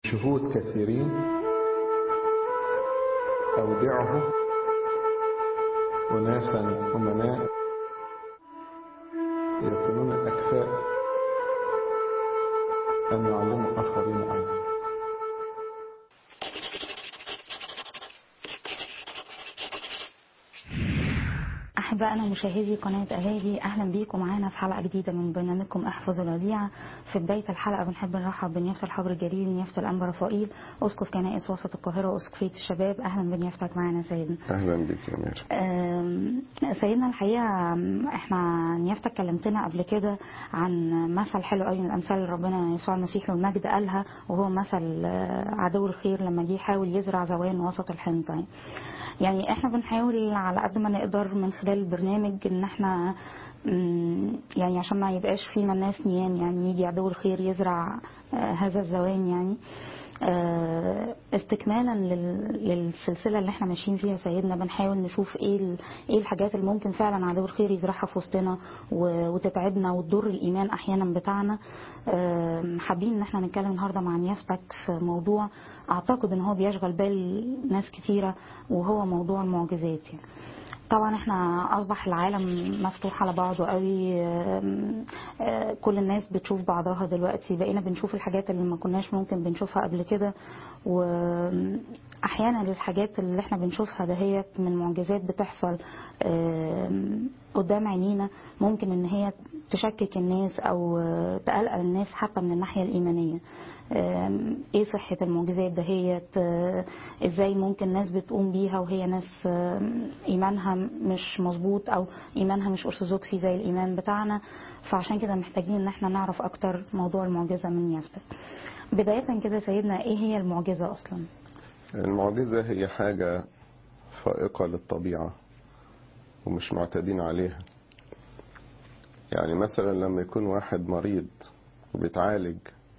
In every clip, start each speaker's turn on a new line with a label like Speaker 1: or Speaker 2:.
Speaker 1: شهود كثيرين أودعه أناسا أمناء يكونون أكفاء أن يعلموا آخرين أيضا
Speaker 2: أحبائنا مشاهدي قناة أهالي أهلا بيكم معانا في حلقة جديدة من برنامجكم احفظ الوديعة في بداية الحلقة بنحب نرحب بنيافة الحبر الجليل نيافة الأنبا رفائيل أسقف كنائس وسط القاهرة وأسقفية الشباب أهلا بنيافتك معانا سيدنا
Speaker 1: أهلا بك يا مير
Speaker 2: آم، سيدنا الحقيقة آم، احنا نيافتك كلمتنا قبل كده عن مثل حلو قوي من الأمثال اللي ربنا يسوع المسيح له المجد قالها وهو مثل آه، عدو الخير لما جه يحاول يزرع زوان وسط الحنطة يعني. يعني احنا بنحاول على قد ما نقدر من خلال البرنامج ان احنا مم، يعني عشان ما يبقاش فينا الناس نيام يعني يجي عدو الخير يزرع آه، هذا الزوان يعني آه، استكمالا لل- للسلسله اللي احنا ماشيين فيها سيدنا بنحاول نشوف ايه ال- ايه الحاجات اللي ممكن فعلا عدو الخير يزرعها في وسطنا و- وتتعبنا وتضر الايمان احيانا بتاعنا آه، حابين ان احنا نتكلم النهارده مع نيافتك في موضوع اعتقد ان هو بيشغل بال ناس كتيره وهو موضوع المعجزات يعني. طبعا احنا اصبح العالم مفتوح على بعضه قوي آم، آه، كل الناس بتشوف بعضها دلوقتي بقينا بنشوف الحاجات اللي ما كناش ممكن بنشوفها قبل كده واحيانا الحاجات اللي احنا بنشوفها دهيت من معجزات بتحصل آم، قدام عينينا ممكن ان هي تشكك الناس او آه، تقلق الناس حتى من الناحيه الايمانيه آم، ايه صحة المعجزات دهيت آه، ازاي ممكن ناس بتقوم بيها وهي ناس آم، ايمانها مش مظبوط او ايمانها مش ارثوذكسي زي الايمان بتاعنا فعشان كده محتاجين ان احنا نعرف اكتر موضوع المعجزة من يافتك بداية كده سيدنا ايه هي المعجزة اصلا
Speaker 1: المعجزة هي حاجة فائقة للطبيعة ومش معتادين عليها يعني مثلا لما يكون واحد مريض وبيتعالج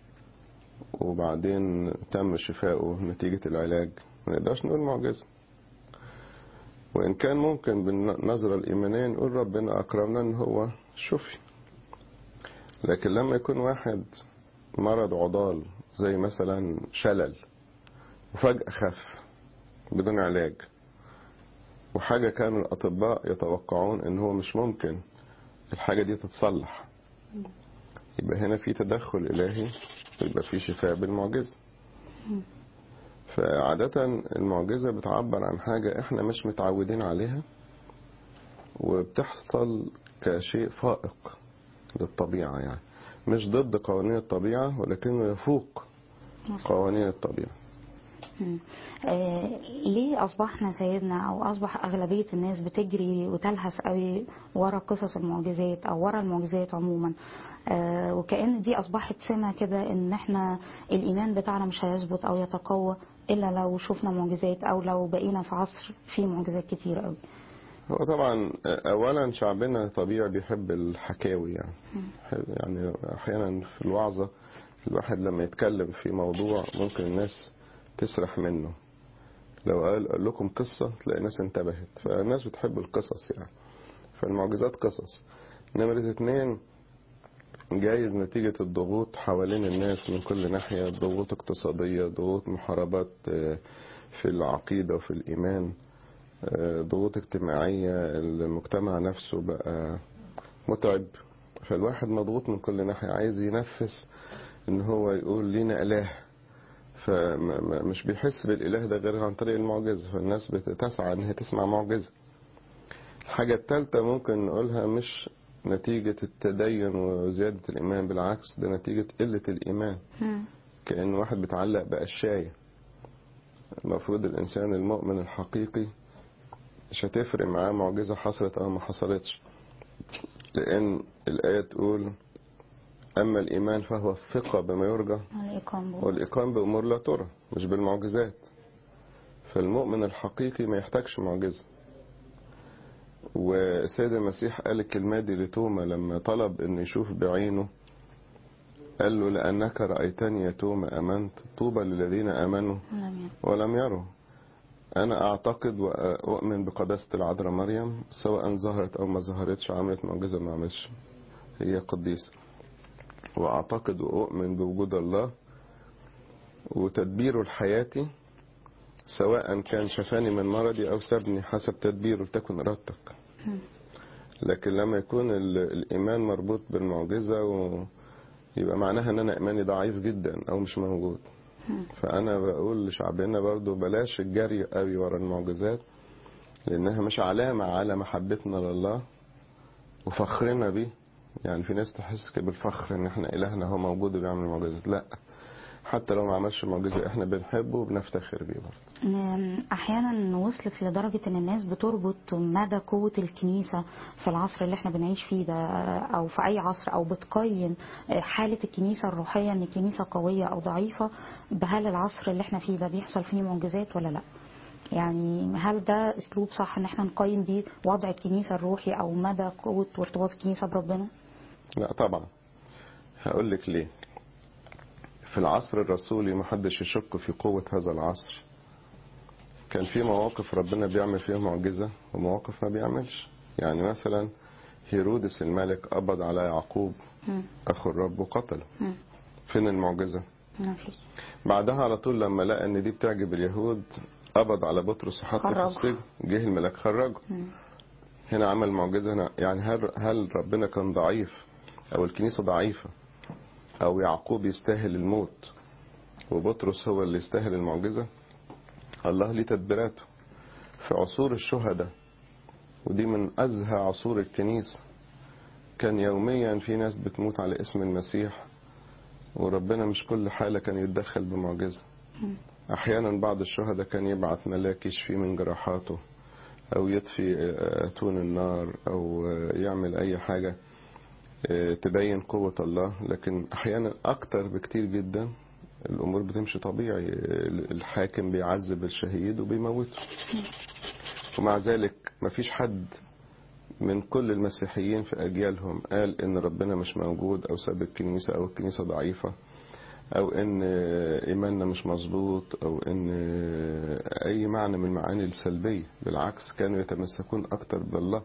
Speaker 1: وبعدين تم شفائه نتيجة العلاج ما نقدرش نقول معجزة وإن كان ممكن بالنظرة الإيمانية نقول ربنا أكرمنا إن هو شفي لكن لما يكون واحد مرض عضال زي مثلا شلل وفجأة خف بدون علاج وحاجة كان الأطباء يتوقعون إن هو مش ممكن الحاجة دي تتصلح يبقى هنا في تدخل إلهي ويبقى في شفاء بالمعجزة فعادة المعجزة بتعبر عن حاجة احنا مش متعودين عليها وبتحصل كشيء فائق للطبيعة يعني مش ضد قوانين الطبيعة ولكنه يفوق قوانين الطبيعة
Speaker 2: مم. آه ليه اصبحنا سيدنا او اصبح اغلبيه الناس بتجري وتلهث قوي ورا قصص المعجزات او ورا المعجزات عموما آه وكأن دي اصبحت سمه كده ان احنا الايمان بتاعنا مش هيثبت او يتقوى الا لو شفنا معجزات او لو بقينا في عصر فيه معجزات كتير قوي
Speaker 1: هو طبعا اولا شعبنا طبيعي بيحب الحكاوي يعني يعني احيانا في الوعظه الواحد لما يتكلم في موضوع ممكن الناس تسرح منه لو قال قال لكم قصة تلاقي الناس انتبهت فالناس بتحب القصص يعني فالمعجزات قصص نمرة اتنين جايز نتيجة الضغوط حوالين الناس من كل ناحية ضغوط اقتصادية ضغوط محاربات في العقيدة وفي الإيمان ضغوط اجتماعية المجتمع نفسه بقى متعب فالواحد مضغوط من كل ناحية عايز ينفس ان هو يقول لينا اله فمش بيحس بالاله ده غير عن طريق المعجزة فالناس بتسعى ان هي تسمع معجزة الحاجة الثالثة ممكن نقولها مش نتيجة التدين وزيادة الإيمان بالعكس ده نتيجة قلة الإيمان كأن واحد بيتعلق بأشياء المفروض الإنسان المؤمن الحقيقي مش هتفرق معاه معجزة حصلت أو ما حصلتش لأن الآية تقول أما الإيمان فهو الثقة بما يرجى والإقام بأمور لا ترى مش بالمعجزات فالمؤمن الحقيقي ما يحتاجش معجزة والسيد المسيح قال الكلمة دي لتوما لما طلب أن يشوف بعينه قال له لأنك رأيتني يا توما أمنت طوبى للذين أمنوا ولم يروا أنا أعتقد وأؤمن بقداسة العذراء مريم سواء ظهرت أو ما ظهرتش عملت معجزة ما عملتش هي قديسة وأعتقد وأؤمن بوجود الله وتدبيره لحياتي سواء كان شفاني من مرضي أو سابني حسب تدبيره لتكن إرادتك لكن لما يكون ال- الإيمان مربوط بالمعجزة و... يبقى معناها ان انا ايماني ضعيف جدا او مش موجود فانا بقول لشعبنا برضو بلاش الجري قوي ورا المعجزات لانها مش علامة على محبتنا لله وفخرنا بيه يعني في ناس تحس كده بالفخر ان احنا الهنا هو موجود وبيعمل معجزات لا حتى لو ما عملش معجزة احنا بنحبه وبنفتخر بيه برضه
Speaker 2: أم، احيانا وصلت لدرجه ان الناس بتربط مدى قوه الكنيسه في العصر اللي احنا بنعيش فيه ده او في اي عصر او بتقيم حاله الكنيسه الروحيه ان الكنيسه قويه او ضعيفه بهل العصر اللي احنا فيه ده بيحصل فيه معجزات ولا لا يعني هل ده اسلوب صح ان احنا نقيم بيه وضع الكنيسه الروحي او مدى قوه وارتباط الكنيسه بربنا
Speaker 1: لا طبعا هقول لك ليه في العصر الرسولي محدش يشك في قوة هذا العصر كان في مواقف ربنا بيعمل فيها معجزة ومواقف ما بيعملش يعني مثلا هيرودس الملك قبض على يعقوب
Speaker 2: مم.
Speaker 1: أخو الرب وقتله
Speaker 2: مم.
Speaker 1: فين المعجزة
Speaker 2: ما فيش
Speaker 1: بعدها على طول لما لقى ان دي بتعجب اليهود قبض على بطرس وحطه في
Speaker 2: خرجه.
Speaker 1: السجن جه الملاك خرجه
Speaker 2: مم.
Speaker 1: هنا عمل معجزة هنا يعني هل, هل ربنا كان ضعيف او الكنيسة ضعيفة او يعقوب يستاهل الموت وبطرس هو اللي يستاهل المعجزة الله ليه تدبيراته في عصور الشهداء ودي من أزهى عصور الكنيسة كان يوميا في ناس بتموت على اسم المسيح وربنا مش كل حالة كان يتدخل بمعجزة أحيانا بعض الشهداء كان يبعت ملاك يشفي من جراحاته أو يطفي آه، أتون النار أو آه، يعمل أي حاجة آه، تبين قوة الله لكن أحيانا أكتر بكتير جدا الأمور بتمشي طبيعي الحاكم بيعذب الشهيد وبيموته ومع ذلك مفيش حد من كل المسيحيين في أجيالهم قال إن ربنا مش موجود أو ساب الكنيسة أو الكنيسة ضعيفة أو إن إيماننا مش مظبوط أو إن أي معنى من المعاني السلبية بالعكس كانوا يتمسكون أكتر بالله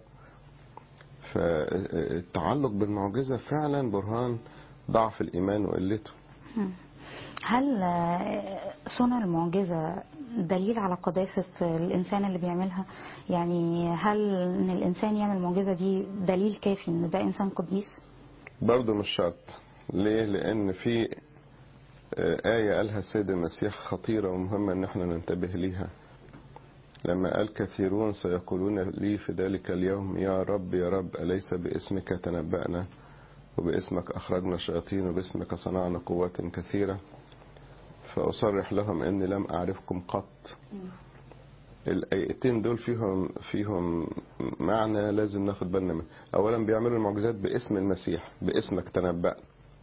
Speaker 1: فالتعلق بالمعجزة فعلا برهان ضعف الإيمان وقلته
Speaker 2: هل آه، صنع المعجزة دليل على قداسة الإنسان اللي بيعملها يعني هل إن الإنسان يعمل المعجزة دي دليل كافي إن ده إنسان قديس
Speaker 1: برضه مش شرط ليه لأن في آه، آية قالها السيد المسيح خطيرة ومهمة إن احنا ننتبه ليها لما قال كثيرون سيقولون لي في ذلك اليوم يا رب يا رب أليس باسمك تنبأنا وباسمك أخرجنا شياطين وباسمك صنعنا قوات كثيرة فأصرح لهم أني لم أعرفكم قط الآيتين دول فيهم فيهم معنى لازم ناخد بالنا منه أولا بيعملوا المعجزات باسم المسيح باسمك تنبأنا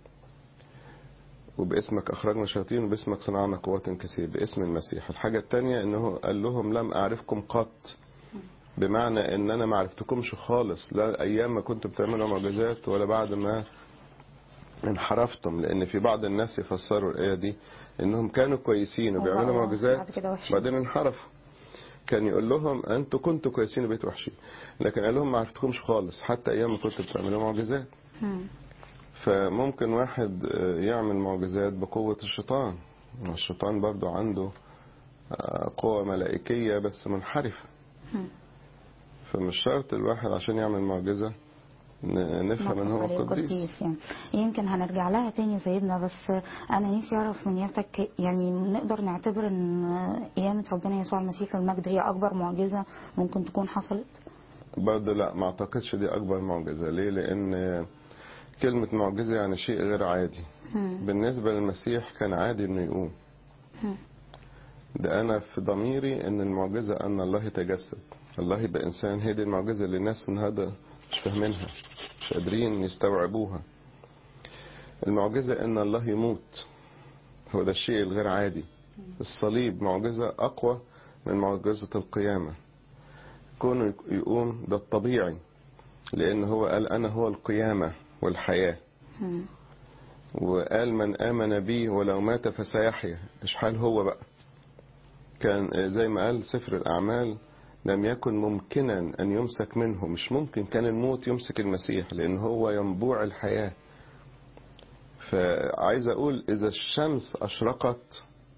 Speaker 1: وباسمك أخرجنا شياطين وباسمك صنعنا قوات كثيرة باسم المسيح الحاجة التانية أنه قال لهم لم أعرفكم قط بمعنى ان انا ما عرفتكمش خالص لا ايام ما كنتم بتعملوا معجزات ولا بعد ما انحرفتم لان في بعض الناس يفسروا الايه دي انهم كانوا كويسين وبيعملوا
Speaker 2: وبقوا
Speaker 1: معجزات
Speaker 2: بعد كده وحشين.
Speaker 1: بعدين انحرفوا كان يقول لهم انتوا كنتوا كويسين وبقيتوا وحشين لكن قال لهم ما عرفتكمش خالص حتى ايام ما كنتوا بتعملوا معجزات
Speaker 2: مم.
Speaker 1: فممكن واحد آه، يعمل معجزات بقوة الشيطان الشيطان برضو عنده آه، قوة ملائكية بس منحرفة
Speaker 2: مم.
Speaker 1: فمش شرط الواحد عشان يعمل معجزة ن- نفهم ان هو
Speaker 2: نطلق عليه
Speaker 1: قديس
Speaker 2: يعني يمكن هنرجع لها تاني يا سيدنا بس انا نفسي اعرف من يفتك يعني نقدر نعتبر ان قيامة ربنا يسوع المسيح والمجد هي اكبر معجزة ممكن تكون حصلت
Speaker 1: برضه لا ما اعتقدش دي اكبر معجزة ليه لان كلمة معجزة يعني شيء غير عادي
Speaker 2: مم.
Speaker 1: بالنسبة للمسيح كان عادي انه يقوم
Speaker 2: مم.
Speaker 1: ده انا في ضميري ان المعجزة ان الله يتجسد الله يبقى انسان هي دي المعجزة اللي الناس النهارده مش فاهمينها مش قادرين يستوعبوها المعجزة ان الله يموت هو ده الشيء الغير عادي الصليب معجزة اقوى من معجزة القيامة كونه يقوم ده الطبيعي لان هو قال انا هو القيامة والحياة
Speaker 2: مم.
Speaker 1: وقال من آمن بي ولو مات فسيحيا إشحال هو بقى كان زي ما قال سفر الأعمال لم يكن ممكنا أن يمسك منه مش ممكن كان الموت يمسك المسيح لأن هو ينبوع الحياة فعايز أقول إذا الشمس أشرقت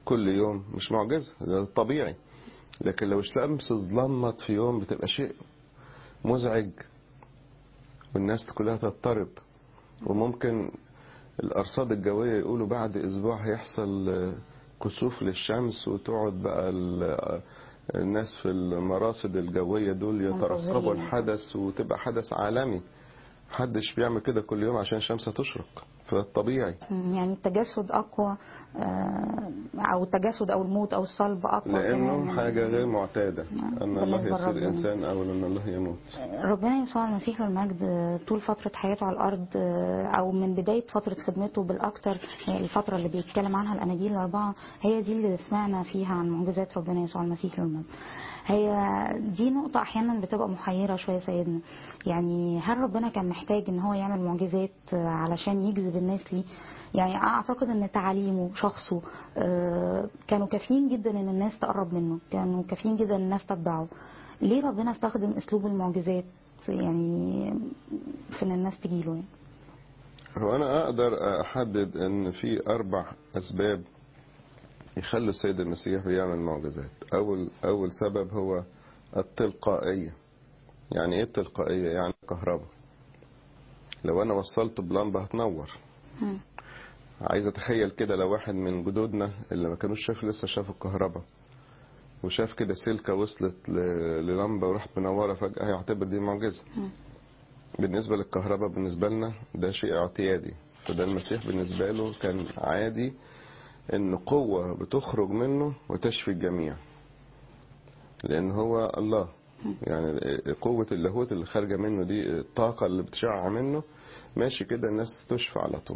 Speaker 1: كل يوم مش معجزة ده طبيعي لكن لو الشمس ظلمت في يوم بتبقى شيء مزعج والناس كلها تضطرب وممكن الأرصاد الجوية يقولوا بعد أسبوع هيحصل آه، كسوف للشمس وتقعد بقى ال- الناس في المراصد الجوية دول يترقبوا
Speaker 2: منتظرين.
Speaker 1: الحدث وتبقى حدث عالمي محدش بيعمل كده كل يوم عشان الشمس تشرق فده الطبيعي
Speaker 2: مم. يعني التجسد اقوى آه، او التجسد او الموت او الصلب اقوى كمان
Speaker 1: لأنه
Speaker 2: من-
Speaker 1: حاجة غير معتادة أن الله
Speaker 2: بالنسبة
Speaker 1: يصير
Speaker 2: لربنا.
Speaker 1: إنسان أو أن الله يموت
Speaker 2: ربنا يسوع المسيح المجد آه، طول فترة حياته على الأرض آه، أو من بداية فترة خدمته بالأكثر هي الفترة اللي بيتكلم عنها الأناجيل الأربعة هي دي اللي سمعنا فيها عن معجزات ربنا يسوع المسيح المجد هي دي نقطة أحيانا بتبقى محيرة شوية سيدنا يعني هل ربنا كان محتاج إن هو يعمل معجزات آه، علشان يجذب الناس ليه يعني أعتقد إن تعاليمه شخصه آه، كانوا كافيين جدا إن الناس تقرب منه كانوا كافيين جدا إن الناس تتبعه ليه ربنا استخدم اسلوب المعجزات يعني في ان الناس تجيله يعني
Speaker 1: هو أنا أقدر أحدد أن في أربع أسباب يخلوا السيد المسيح بيعمل معجزات أول أول سبب هو التلقائية يعني إيه التلقائية؟ يعني كهرباء لو أنا وصلت بلمبة هتنور
Speaker 2: مم.
Speaker 1: عايز أتخيل كده لو واحد من جدودنا اللي ما كانوش شاف لسه شافوا الكهرباء وشاف كده سلكة وصلت ل- للمبة وراحت منورة فجأة هيعتبر دي معجزة
Speaker 2: مم.
Speaker 1: بالنسبة للكهرباء بالنسبة لنا ده شيء اعتيادي فده المسيح بالنسبة له كان عادي ان قوة بتخرج منه وتشفي الجميع لان هو الله يعني قوة اللاهوت اللي خارجة منه دي الطاقة اللي بتشع منه ماشي كده الناس تشفى على طول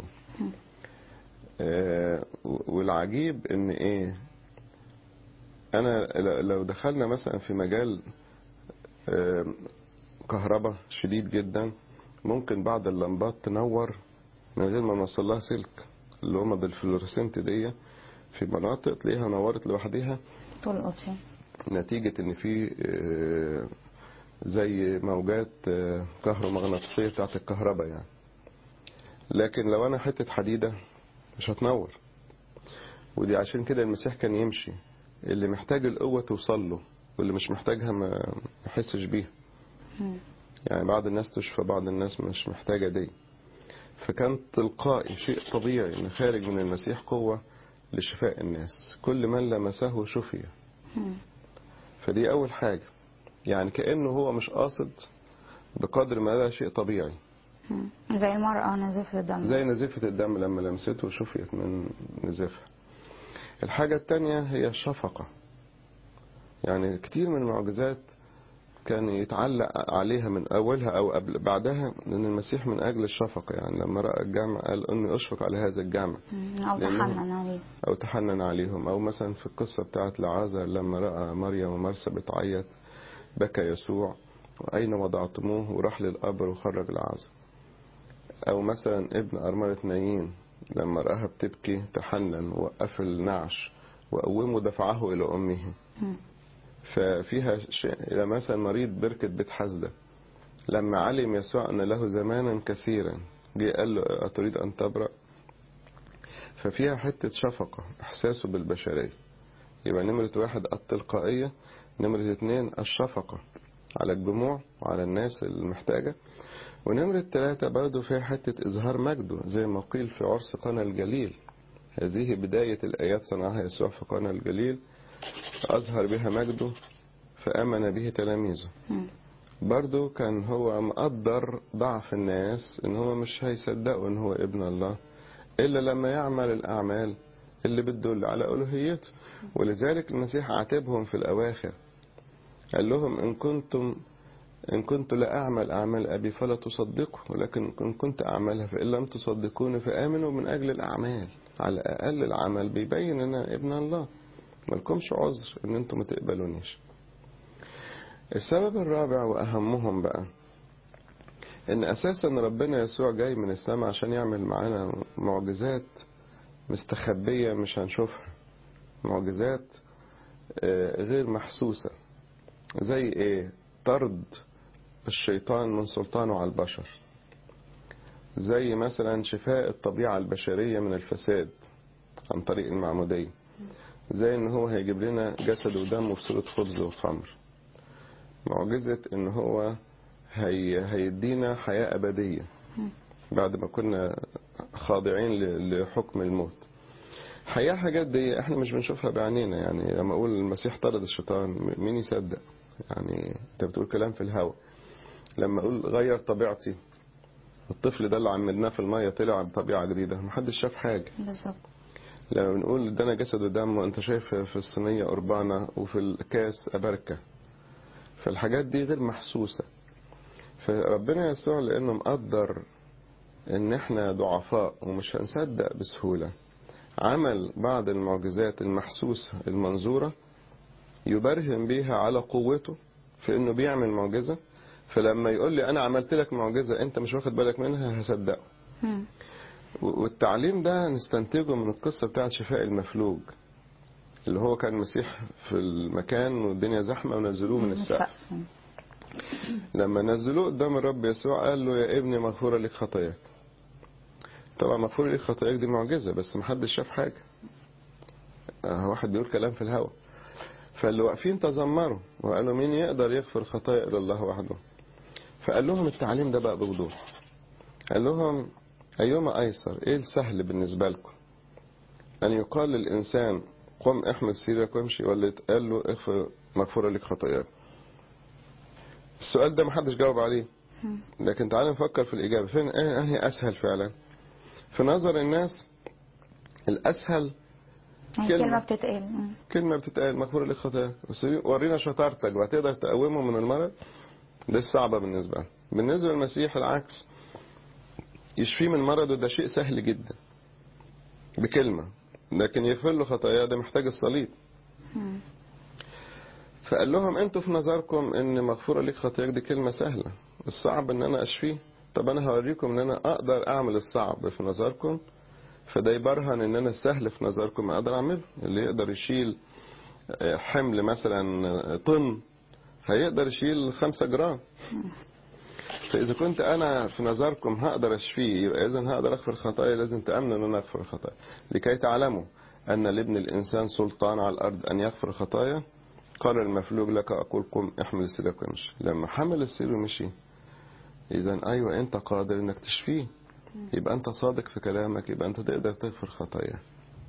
Speaker 1: آه، والعجيب ان ايه انا ل- لو دخلنا مثلا في مجال آه، كهرباء شديد جدا ممكن بعض اللمبات تنور من غير ما نوصل لها سلك اللي هما بالفلورسنت دي في مناطق تلاقيها نورت لوحديها
Speaker 2: تلقط يعني
Speaker 1: نتيجة ان في آه، زي موجات آه، كهرومغناطيسية بتاعت الكهرباء يعني لكن لو انا حتة حديدة مش هتنور ودي عشان كده المسيح كان يمشي اللي محتاج القوة توصل له واللي مش محتاجها ما يحسش بيها
Speaker 2: مم.
Speaker 1: يعني بعض الناس تشفى بعض الناس مش محتاجة دي فكان تلقائي شيء طبيعي ان خارج من المسيح قوة لشفاء الناس كل من لمسه شفي
Speaker 2: مم.
Speaker 1: فدي اول حاجة يعني كأنه هو مش قاصد بقدر ما ده شيء طبيعي
Speaker 2: مم. زي المرأة نزفة الدم
Speaker 1: زي نزيفة الدم لما لمسته شفيت من نزيفها الحاجة التانية هي الشفقة يعني كتير من المعجزات كان يتعلق عليها من أولها أو قبل بعدها لأن المسيح من أجل الشفقة يعني لما رأى الجامع قال أني أشفق على هذا الجامع
Speaker 2: مم. او
Speaker 1: لأنه-
Speaker 2: تحنن عليه
Speaker 1: أو تحنن عليهم أو مثلا في القصة بتاعت لعازر لما رأى مريم ومرسى بتعيط بكى يسوع وأين وضعتموه وراح للقبر وخرج لعازر أو مثلا ابن أرملة نايين لما رآها بتبكي تحنن وقف النعش وقومه دفعه إلى أمه
Speaker 2: مم.
Speaker 1: ففيها شيء إلى مثلا مريض بركة بيت حزدة لما علم يسوع أن له زمانا كثيرا جه قال له أتريد أن تبرأ ففيها حتة شفقة إحساسه بالبشرية يبقى نمرة واحد التلقائية نمرة اتنين الشفقة على الجموع وعلى الناس المحتاجة ونمرة ثلاثة برضو فيها حتة إظهار مجده زي ما قيل في عرس قنا الجليل هذه بداية الآيات صنعها يسوع في قنا الجليل أظهر بها مجده فآمن به تلاميذه
Speaker 2: مم.
Speaker 1: برضو كان هو مقدر ضعف الناس ان هو مش هيصدقوا ان هو ابن الله الا لما يعمل الاعمال اللي بتدل على الوهيته ولذلك المسيح عاتبهم في الاواخر قال لهم ان كنتم ان كنت لا اعمل اعمال ابي فلا تصدقوا ولكن ان كنت اعملها فان لم تصدقوني فامنوا من اجل الاعمال على الاقل العمل بيبين ان أنا ابن الله ملكمش عذر ان انتم ما تقبلونيش السبب الرابع واهمهم بقى ان اساسا ربنا يسوع جاي من السماء عشان يعمل معانا معجزات مستخبية مش هنشوفها معجزات آه، غير محسوسة زي ايه طرد الشيطان من سلطانه على البشر زي مثلا شفاء الطبيعة البشرية من الفساد عن طريق المعمودية زي ان هو هيجيب لنا جسد ودم بصورة خبز وخمر معجزة ان هو هي هيدينا حياة أبدية بعد ما كنا خاضعين ل- لحكم الموت حقيقة الحاجات دي احنا مش بنشوفها بعينينا يعني لما اقول المسيح طرد الشيطان م- مين يصدق يعني انت بتقول كلام في الهوا لما اقول غير طبيعتي الطفل ده اللي عمدناه في المية طلع بطبيعة جديدة محدش شاف حاجة
Speaker 2: بالظبط
Speaker 1: لما بنقول ادانا جسد ودم وانت شايف في الصينية قربانة وفي الكاس أبركة فالحاجات دي غير محسوسة فربنا يسوع لأنه مقدر ان احنا ضعفاء ومش هنصدق بسهولة عمل بعض المعجزات المحسوسة المنظورة يبرهن بيها على قوته في انه بيعمل معجزة فلما يقول لي انا عملت لك معجزة انت مش واخد بالك منها هصدقه
Speaker 2: مم.
Speaker 1: والتعليم ده نستنتجه من القصة بتاعت شفاء المفلوج اللي هو كان مسيح في المكان والدنيا زحمة ونزلوه من السقف
Speaker 2: مم.
Speaker 1: لما نزلوه قدام الرب يسوع قال له يا ابني مغفورة لك خطاياك طبعا مغفورة لك خطاياك دي معجزة بس محدش شاف حاجة آه، واحد بيقول كلام في الهوا فاللي واقفين تذمروا وقالوا مين يقدر يغفر خطايا إلا الله وحده فقال لهم التعليم ده بقى بوضوح قال لهم أيما أيسر إيه السهل بالنسبة لكم أن يقال للإنسان قم احمل سيرك وامشي ولا يتقال له اغفر مغفورة لك خطاياك السؤال ده محدش جاوب عليه
Speaker 2: مم.
Speaker 1: لكن تعال نفكر في الإجابة فين إيه هي أسهل فعلا في نظر الناس الأسهل
Speaker 2: يعني
Speaker 1: كلمة.
Speaker 2: كلمة بتتقال مم.
Speaker 1: كلمة بتتقال مغفورة لك خطاياك بس ورينا شطارتك وهتقدر تقومه من المرض ده الصعبة بالنسبة له بالنسبة للمسيح العكس يشفيه من مرضه ده شيء سهل جدا بكلمة لكن يغفر له خطاياه ده محتاج الصليب
Speaker 2: مم.
Speaker 1: فقال لهم انتوا في نظركم ان مغفورة لك خطاياك دي كلمة سهلة الصعب ان انا اشفيه طب انا هوريكم ان انا اقدر اعمل الصعب في نظركم فده يبرهن ان انا السهل في نظركم اقدر اعمله اللي يقدر يشيل آه، حمل مثلا آه، طن هيقدر يشيل خمسة جرام فإذا كنت أنا في نظركم هقدر أشفيه يبقى إذا هقدر أغفر خطايا لازم تأمنوا أن أنا أغفر خطايا لكي تعلموا أن لابن الإنسان سلطان على الأرض أن يغفر خطايا قال المفلوج لك أقول قم احمل سيرك وامشي لما حمل السير ومشي إذا أيوة أنت قادر أنك تشفيه يبقى أنت صادق في كلامك يبقى أنت تقدر تغفر خطايا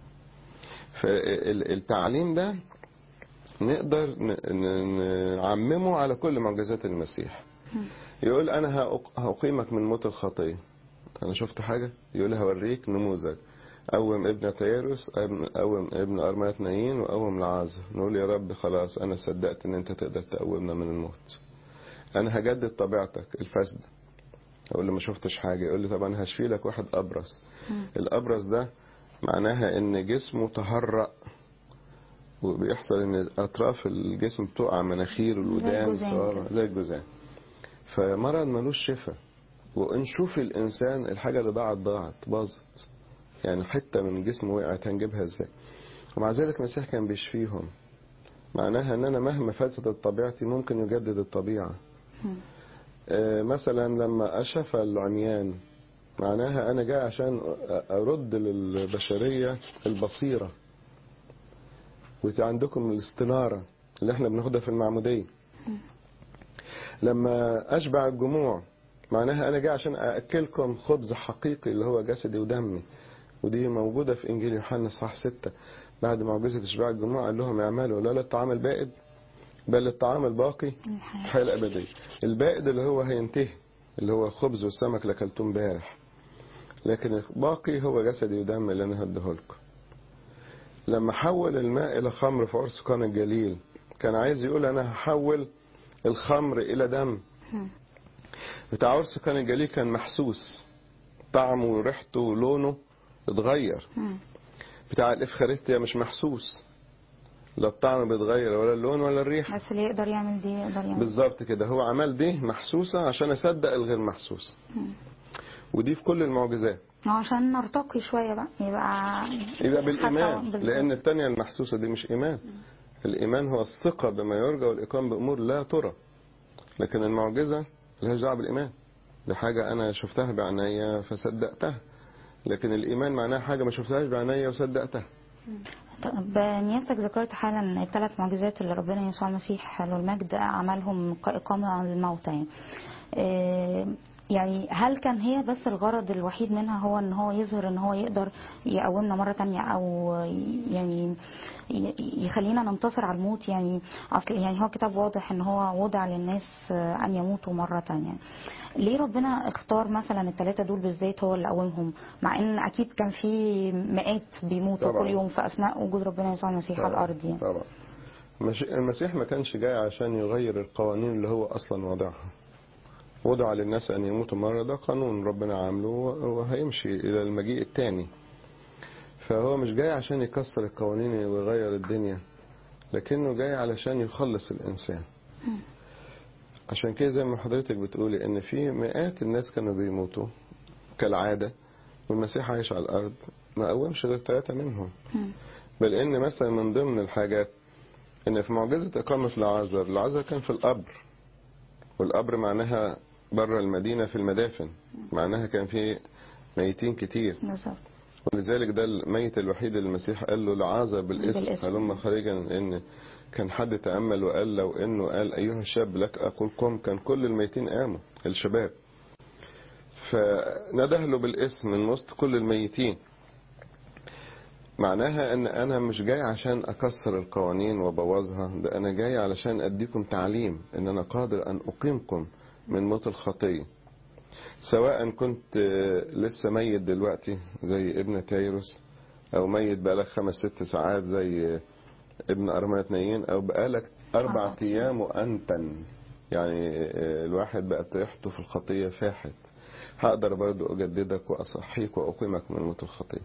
Speaker 1: فالتعليم ده نقدر ن- ن- نعممه على كل معجزات المسيح يقول أنا هأق- هأقيمك من موت الخطية أنا شفت حاجة يقول هوريك نموذج قوم ابن تيروس قوم ابن أرمية نايين وقوم العازر نقول يا رب خلاص أنا صدقت إن أنت تقدر تقومنا من الموت أنا هجدد طبيعتك الفاسدة أقول له ما شفتش حاجة يقول لي طب أنا هشفي لك واحد أبرص الأبرص ده معناها إن جسمه تهرأ وبيحصل إن أطراف الجسم بتقع مناخير والودان
Speaker 2: الجذام
Speaker 1: صغيرة
Speaker 2: كده.
Speaker 1: زي الجذام فمرض ملوش شفاء ونشوف الإنسان الحاجة اللي ضاعت ضاعت باظت يعني حتة من جسمه وقعت هنجيبها ازاي ومع ذلك المسيح كان بيشفيهم معناها ان انا مهما فسدت طبيعتي ممكن يجدد الطبيعة
Speaker 2: مم.
Speaker 1: آه، مثلا لما اشفى العميان معناها انا جاي عشان ارد للبشرية البصيرة وعندكم الاستنارة اللي احنا بناخدها في المعمودية لما اشبع الجموع معناها انا جاي عشان ااكلكم خبز حقيقي اللي هو جسدي ودمي ودي موجودة في انجيل يوحنا صح ستة بعد معجزة اشباع الجموع قال لهم اعملوا لا للطعام البائد بل للطعام الباقي
Speaker 2: الحياة.
Speaker 1: الحياة الأبدية البائد اللي هو هينتهي اللي هو الخبز والسمك اللي أكلتوه امبارح لكن الباقي هو جسدي ودم اللي أنا هديه لكم لما حول الماء إلى خمر في عرس قانا الجليل كان عايز يقول أنا هحول الخمر إلى دم
Speaker 2: مم.
Speaker 1: بتاع عرس قانا الجليل كان محسوس طعمه وريحته ولونه اتغير
Speaker 2: مم.
Speaker 1: بتاع الإفخارستيا مش محسوس لا الطعم بيتغير ولا اللون ولا الريحة
Speaker 2: بس اللي يقدر يعمل دي يقدر يعمل
Speaker 1: بالظبط كده هو عمل دي محسوسة عشان أصدق الغير محسوسة
Speaker 2: مم.
Speaker 1: ودي في كل المعجزات
Speaker 2: هو عشان نرتقي شوية بقى يبقى
Speaker 1: يبقى
Speaker 2: خطوة
Speaker 1: بالإيمان
Speaker 2: بالظبط.
Speaker 1: لأن الثانية المحسوسة دي مش إيمان الإيمان هو الثقة بما يرجى والإقام بأمور لا ترى لكن المعجزة لهاش دعوة بالإيمان دي حاجة أنا شفتها بعينيا فصدقتها لكن الإيمان معناها حاجة ما شفتهاش بعينيا وصدقتها
Speaker 2: طب نيافتك ذكرت حالا الثلاث معجزات اللي ربنا يسوع المسيح له المجد عملهم كإقامة عن الموتى يعني. آه، يعني هل كان هي بس الغرض الوحيد منها هو ان هو يظهر ان هو يقدر يقومنا مرة تانية او يعني ي- يخلينا ننتصر على الموت يعني اصل يعني هو كتاب واضح ان هو وضع للناس آه، ان يموتوا مرة تانية ليه ربنا اختار مثلا الثلاثة دول بالذات هو اللي قومهم مع ان اكيد كان في مئات بيموتوا
Speaker 1: طبعاً.
Speaker 2: كل يوم في اثناء وجود ربنا يسوع المسيح على الارض يعني
Speaker 1: طبعا مش- المسيح ما كانش جاي عشان يغير القوانين اللي هو اصلا وضعها وضع للناس ان يموتوا مره ده قانون ربنا عامله وهيمشي الى المجيء الثاني فهو مش جاي عشان يكسر القوانين ويغير الدنيا لكنه جاي علشان يخلص الانسان عشان كده زي ما حضرتك بتقولي ان في مئات الناس كانوا بيموتوا كالعاده والمسيح عايش على الارض ما قومش غير ثلاثه منهم
Speaker 2: مم.
Speaker 1: بل ان مثلا من ضمن الحاجات ان في معجزة اقامة لعازر لعازر كان في القبر والقبر معناها بره المدينة في المدافن معناها كان في ميتين كتير
Speaker 2: بالظبط
Speaker 1: ولذلك ده الميت الوحيد اللي المسيح قال له لعازر بالاسم
Speaker 2: بالاسم.
Speaker 1: هلم خارجا ان كان حد تأمل وقال لو انه قال ايها الشاب لك اقول قم كان كل الميتين قاموا الشباب فنده له بالاسم من وسط كل الميتين معناها ان انا مش جاي عشان اكسر القوانين وابوظها ده انا جاي علشان اديكم تعليم ان انا قادر ان اقيمكم من موت الخطيه سواء كنت آه، لسه ميت دلوقتي زي ابن تايروس او ميت بقالك خمس ست ساعات زي آه، ابن ارملة نايين او بقالك اربع
Speaker 2: أربع
Speaker 1: ايام وانتن يعني آه، الواحد بقت ريحته في الخطيه فاحت هقدر برضو اجددك واصحيك واقيمك من موت الخطيه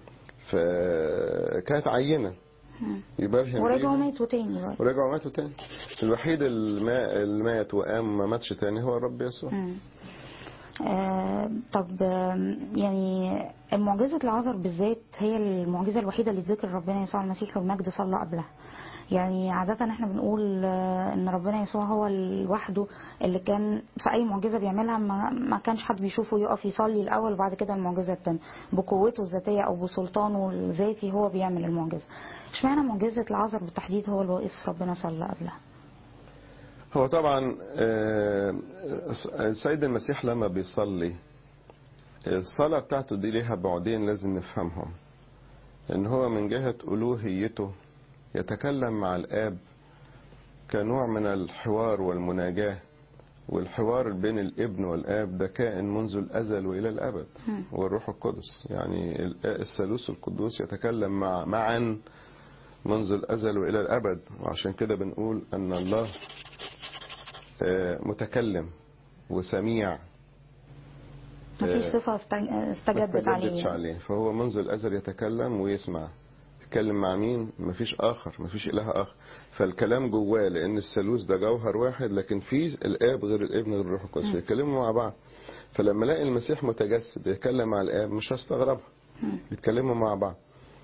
Speaker 1: فكانت عينه
Speaker 2: مم.
Speaker 1: يبرهن
Speaker 2: ورجعوا
Speaker 1: بيها.
Speaker 2: ماتوا تاني برضه
Speaker 1: ورجعوا ماتوا تاني الوحيد اللي ما- اللي مات وقام ما ماتش تاني هو الرب يسوع
Speaker 2: مم. آه طب آم، يعني معجزة العذر بالذات هي المعجزة الوحيدة اللي ذكر ربنا يسوع المسيح والمجد صلى قبلها يعني عادة احنا بنقول آه، ان ربنا يسوع هو لوحده اللي كان في اي معجزة بيعملها ما, ما كانش حد بيشوفه يقف يصلي الاول وبعد كده المعجزة التانية بقوته الذاتية او بسلطانه الذاتي هو بيعمل المعجزة اشمعنى معجزة العذر بالتحديد هو اللي وقف ربنا صلى قبلها
Speaker 1: هو طبعا آه، السيد المسيح لما بيصلي الصلاة بتاعته دي ليها بعدين لازم نفهمهم ان هو من جهة ألوهيته يتكلم مع الآب كنوع من الحوار والمناجاة والحوار بين الابن والآب ده كائن منذ الأزل وإلى الأبد
Speaker 2: مم.
Speaker 1: والروح القدس يعني ال- الثالوث القدوس يتكلم مع معا منذ الأزل وإلى الأبد وعشان كده بنقول أن الله آه، متكلم وسميع
Speaker 2: مفيش
Speaker 1: آه،
Speaker 2: صفة است-
Speaker 1: ما
Speaker 2: استجدت
Speaker 1: استجدتش
Speaker 2: عليه
Speaker 1: عليه فهو منذ الأزل يتكلم ويسمع يتكلم مع مين مفيش آخر مفيش إله آخر فالكلام جواه لأن الثالوث ده جوهر واحد لكن في الآب غير الابن غير الروح القدس
Speaker 2: مم.
Speaker 1: يتكلموا مع بعض فلما الاقي المسيح متجسد يتكلم مع الآب مش هستغربها
Speaker 2: مم.
Speaker 1: يتكلموا مع بعض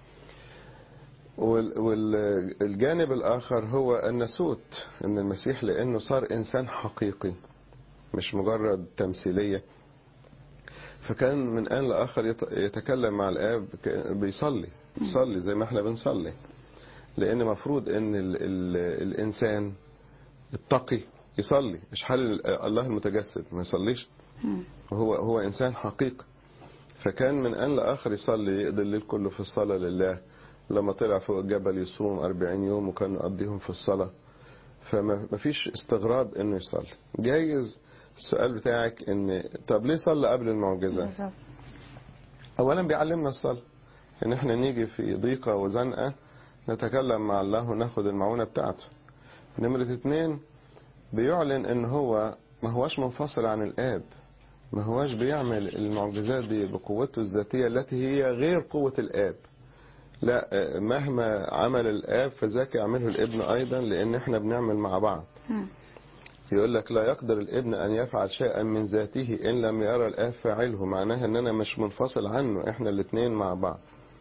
Speaker 1: والجانب الآخر هو الناسوت أن المسيح لأنه صار إنسان حقيقي مش مجرد تمثيلية فكان من آن لآخر يت- يتكلم مع الآب ك- بيصلي بيصلي زي ما احنا بنصلي لأن مفروض أن ال ال الإنسان التقي يصلي مش حال الله المتجسد ما يصليش
Speaker 2: مم.
Speaker 1: وهو هو إنسان حقيقي فكان من آن لآخر يصلي يقضي الليل كله في الصلاة لله لما طلع فوق الجبل يصوم أربعين يوم وكان يقضيهم في الصلاة فما ما فيش استغراب انه يصلي جايز السؤال بتاعك ان طب ليه صلى قبل المعجزة
Speaker 2: بالظبط
Speaker 1: اولا بيعلمنا الصلاة ان احنا نيجي في ضيقة وزنقة نتكلم مع الله وناخد المعونة بتاعته نمرة اتنين بيعلن ان هو ما هوش منفصل عن الاب ما هوش بيعمل المعجزات دي بقوته الذاتية التي هي غير قوة الاب لا مهما عمل الاب فذاك يعمله الابن ايضا لان احنا بنعمل مع بعض
Speaker 2: مم.
Speaker 1: يقول لك لا يقدر الابن ان يفعل شيئا من ذاته ان لم يرى الاب فاعله معناها ان انا مش منفصل عنه احنا الاثنين مع بعض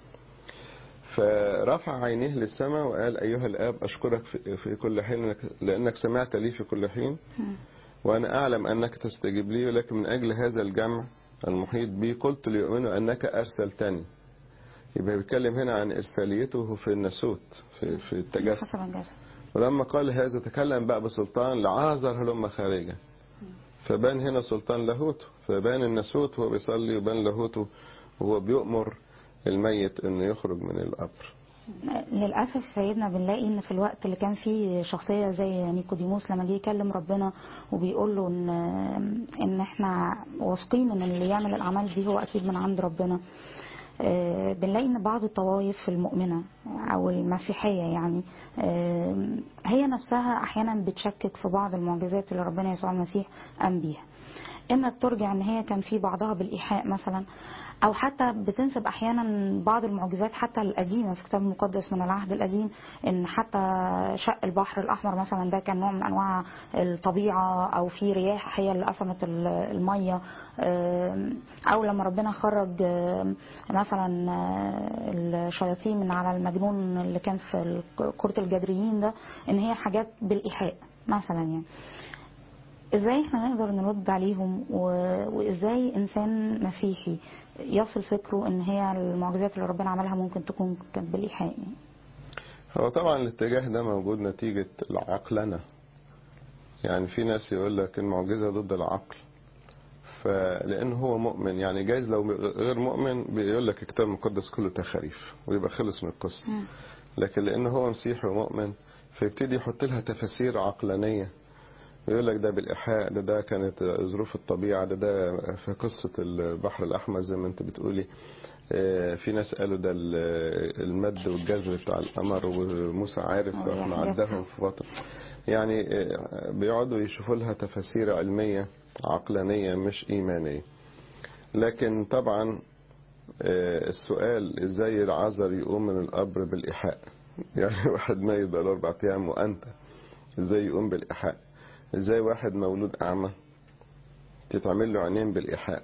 Speaker 1: فرفع عينيه للسماء وقال ايها الاب اشكرك في- في كل حين لأنك- لانك سمعت لي في كل حين
Speaker 2: مم.
Speaker 1: وانا اعلم انك تستجيب لي ولكن من اجل هذا الجمع المحيط بي قلت ليؤمنوا انك ارسلتني يبقى بيتكلم هنا عن إرساليته في الناسوت في, في التجسد
Speaker 2: حسب الجسد
Speaker 1: ولما قال هذا تكلم بقى بسلطان لعازر هلم خارجا فبان هنا سلطان لاهوته فبان الناسوت وهو بيصلي وبان لاهوته وهو بيؤمر الميت انه يخرج من القبر
Speaker 2: للاسف سيدنا بنلاقي ان في الوقت اللي كان فيه شخصيه زي نيكوديموس لما جه يكلم ربنا وبيقول له ان ان احنا واثقين ان اللي يعمل الاعمال دي هو اكيد من عند ربنا آه، بنلاقي ان بعض الطوائف المؤمنه او المسيحيه يعني آه، هي نفسها احيانا بتشكك في بعض المعجزات اللي ربنا يسوع المسيح قام بيها اما بترجع ان هي كان في بعضها بالايحاء مثلا او حتى بتنسب احيانا بعض المعجزات حتى القديمه في الكتاب المقدس من العهد القديم ان حتى شق البحر الاحمر مثلا ده كان نوع من انواع الطبيعه او في رياح هي اللي قسمت ال- الميه آم، او لما ربنا خرج آم، مثلا آه، الشياطين من على المجنون اللي كان في ال- كره الجدريين ده ان هي حاجات بالايحاء مثلا يعني ازاي احنا نقدر نرد عليهم و... وازاي انسان مسيحي يصل فكره ان هي المعجزات اللي ربنا عملها ممكن تكون كانت بالايحاء يعني.
Speaker 1: هو طبعا الاتجاه ده موجود نتيجة العقلنة يعني في ناس يقول لك المعجزة ضد العقل فلأن هو مؤمن يعني جايز لو غير مؤمن بيقول لك الكتاب المقدس كله تخاريف ويبقى خلص من القصة لكن لأن هو مسيحي ومؤمن فيبتدي يحط لها تفاسير عقلانية يقول لك ده بالإيحاء ده ده كانت ظروف الطبيعة ده ده في قصة البحر الأحمر زي ما أنت بتقولي آه، في ناس قالوا ده ال- المد والجذر بتاع القمر وموسى عارف
Speaker 2: أو
Speaker 1: راح
Speaker 2: دي
Speaker 1: معدهم في بطن يعني آه، بيقعدوا يشوفوا لها تفاسير علمية عقلانية مش إيمانية لكن طبعا آه، السؤال ازاي العذر يقوم من القبر بالإيحاء يعني واحد ميت بقاله أربع أيام وأنت ازاي يقوم بالإيحاء ازاي واحد مولود أعمى تتعمل له عينين بالإيحاء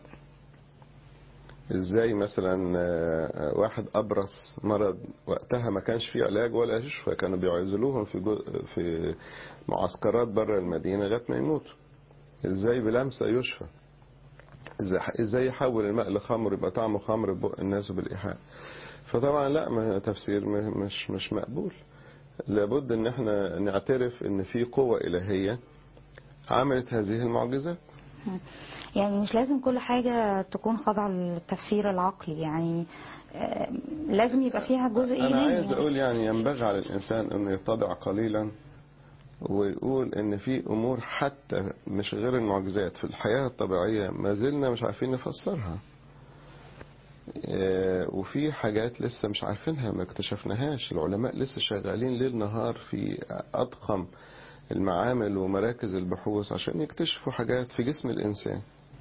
Speaker 1: ازاي مثلا آه، واحد ابرص مرض وقتها ما كانش فيه علاج ولا شفاء كانوا بيعزلوهم في جو في معسكرات بره المدينه لغايه ما يموتوا ازاي بلمسه يشفى ازاي ازاي يحول الماء لخمر يبقى طعمه خمر ببق الناس بالايحاء فطبعا لا ما تفسير م- مش مش مقبول لابد ان احنا نعترف ان في قوه الهيه عملت هذه المعجزات
Speaker 2: يعني مش لازم كل حاجة تكون خاضعة للتفسير العقلي يعني آه، لازم يبقى فيها جزء
Speaker 1: أنا
Speaker 2: إيماني
Speaker 1: عايز
Speaker 2: يعني.
Speaker 1: أقول يعني ينبغي على الإنسان إنه يتضع قليلا ويقول إن في أمور حتى مش غير المعجزات في الحياة الطبيعية ما زلنا مش عارفين نفسرها آه، وفي حاجات لسه مش عارفينها ما اكتشفناهاش العلماء لسه شغالين ليل نهار في أضخم المعامل ومراكز البحوث عشان يكتشفوا حاجات في جسم الإنسان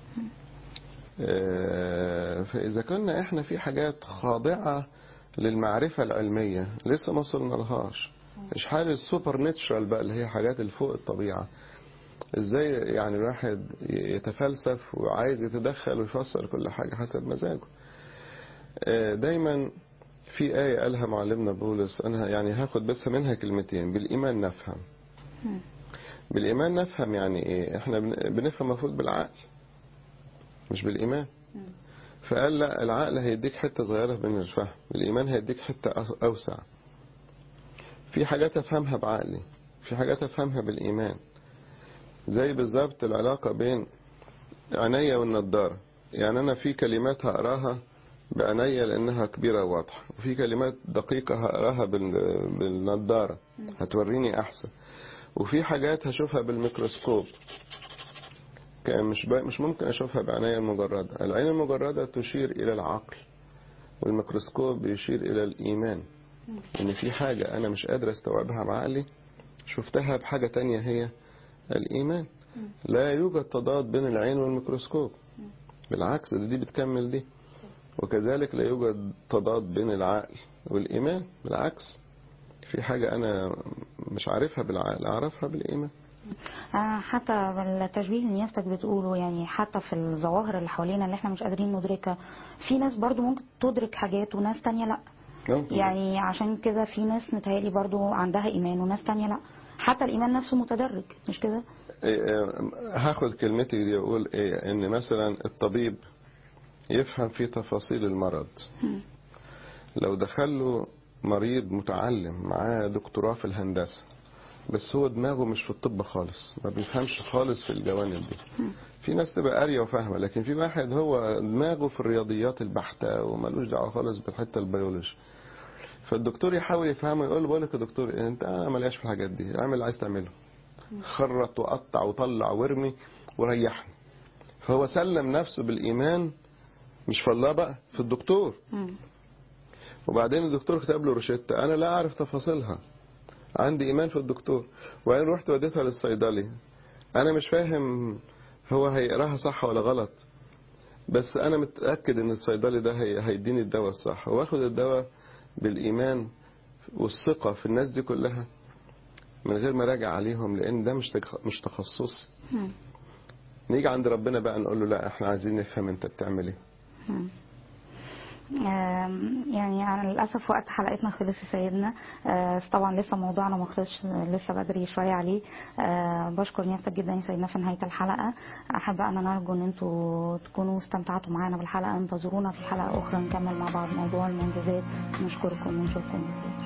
Speaker 1: آه، فإذا كنا إحنا في حاجات خاضعة للمعرفة العلمية لسه ما وصلنا لهاش مش حال السوبر ناتشرال بقى اللي هي حاجات الفوق الطبيعة ازاي يعني الواحد يتفلسف وعايز يتدخل ويفسر كل حاجة حسب مزاجه آه، دايما في آية قالها معلمنا بولس أنا يعني هاخد بس منها كلمتين بالإيمان نفهم بالإيمان نفهم يعني إيه إحنا بن- بنفهم المفروض بالعقل مش بالإيمان فقال لا العقل هيديك حتة صغيرة من الفهم الإيمان هيديك حتة أو- أوسع في حاجات أفهمها بعقلي في حاجات أفهمها بالإيمان زي بالظبط العلاقة بين عينيا والنضارة يعني أنا في كلمات هقراها بعينيا لأنها كبيرة وواضحة وفي كلمات دقيقة هقراها بال- بالنضارة هتوريني أحسن وفي حاجات هشوفها بالميكروسكوب كان مش با... مش ممكن اشوفها بعيني المجرده العين المجرده تشير الى العقل والميكروسكوب بيشير الى الايمان ان في حاجه انا مش قادر استوعبها بعقلي شفتها بحاجه تانية هي الايمان لا يوجد تضاد بين العين والميكروسكوب بالعكس دي, دي بتكمل دي وكذلك لا يوجد تضاد بين العقل والايمان بالعكس في حاجه انا مش عارفها بالعقل اعرفها بالايمان
Speaker 2: آه، حتى التشبيه اللي نيافتك بتقوله يعني حتى في الظواهر اللي حوالينا اللي احنا مش قادرين ندركها في ناس برضو ممكن تدرك حاجات وناس تانية لا
Speaker 1: ممكن.
Speaker 2: يعني عشان كده في ناس متهيألي برضو عندها ايمان وناس تانية لا حتى الايمان نفسه متدرج مش كده
Speaker 1: إيه، إيه، هاخد كلمتي دي واقول ايه ان مثلا الطبيب يفهم في تفاصيل المرض لو دخله مريض متعلم معاه دكتوراه في الهندسة بس هو دماغه مش في الطب خالص ما بيفهمش خالص في الجوانب دي في ناس تبقى قارية وفاهمة لكن في واحد هو دماغه في الرياضيات البحتة وملوش دعوة خالص بالحتة البيولوجي فالدكتور يحاول يفهمه يقول له بقول لك يا دكتور انت ملياش في الحاجات دي اعمل اللي عايز تعمله خرط وقطع وطلع وارمي وريحني فهو سلم نفسه بالإيمان مش في الله بقى في الدكتور
Speaker 2: مم.
Speaker 1: وبعدين الدكتور كتب له روشتة أنا لا أعرف تفاصيلها عندي إيمان في الدكتور وبعدين رحت وديتها للصيدلي أنا مش فاهم هو هيقراها صح ولا غلط بس أنا متأكد إن الصيدلي ده هي هيديني الدواء الصح واخد الدواء بالإيمان والثقة في الناس دي كلها من غير ما راجع عليهم لأن ده مش تخ- مش تخصصي
Speaker 2: مم.
Speaker 1: نيجي عند ربنا بقى نقول له لا احنا عايزين نفهم انت بتعمل ايه
Speaker 2: مم. آم، يعني أنا للأسف وقت حلقتنا خلص يا سيدنا آه، طبعا لسه موضوعنا ما خلصش لسه بدري شوية عليه آه، بشكر نيافتك جدا يا سيدنا في نهاية الحلقة أحب أنا نرجو إن أنتوا تكونوا استمتعتوا معانا بالحلقة انتظرونا في حلقة أخرى نكمل مع بعض موضوع المنجزات نشكركم ونشوفكم بخير